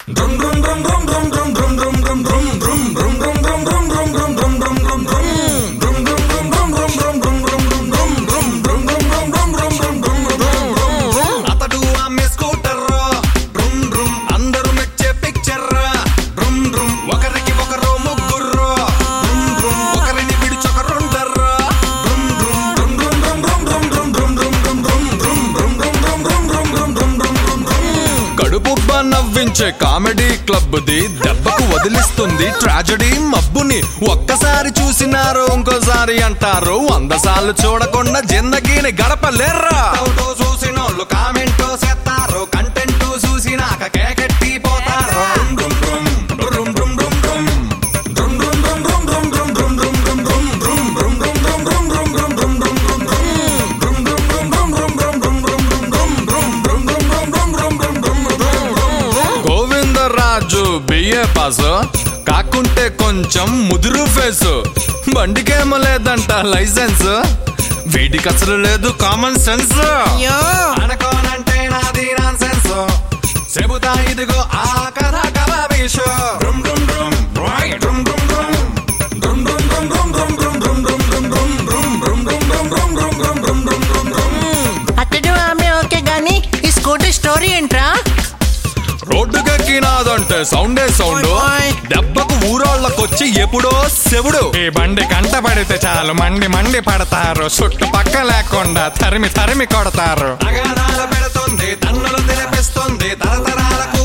అతడు ఆమె స్కూటర్ డ్రుమ్ డ్రుమ్ అందరూ మెచ్చే పిక్చర్ డ్రుమ్ డ్రుమ్ ఒకరికి ఒకరు ముగ్గురు డ్రుమ్ డ్రుమ్ ఒకరిని విడిచొకరుండర్రు డ్రుమ్ డ్రుమ్ కడుపుబ్బ నవ్వించే కామెడీ క్లబ్ ది దెబ్బకు వదిలిస్తుంది ట్రాజడీ మబ్బుని ఒక్కసారి చూసినారు ఇంకోసారి అంటారు వంద సార్లు చూడకుండా జిందగీని గడపలేర్రా చూసినోళ్ళు కామెంట్ చేస్తారు కంటెంట్ చూసినాక కేకెట్టి పోతారు గోవిందరాజు బిఏ పాస్ కాకుంటే కొంచెం ముదురు ఫేసు బండికేమో లేదంట లైసెన్స్ వీడికి అసలు లేదు కామన్ సెన్స్ అయ్యో అనుకోనంటే నాది నాన్ సెన్స్ చెబుతా ఇదిగో ఆ కథ కబాబీషు అతడు ఆమె ఓకే గాని ఈ స్కూటర్ స్టోరీ ఏంట్రా రోడ్డుకెక్కినాదంటే సౌండే సౌండ్ ఓయ్. దెబ్బకు ఊరోళ్ళకొచ్చి ఎప్పుడో శివుడు ఈ బండి కంట పడితే చాలు మండి మండి పడతారు చుట్టుపక్క లేకుండా తరిమి తరిమి కొడతారు అగాధాలు పెడుతుంది తన్నులు తెలిపిస్తుంది తరతరాలకు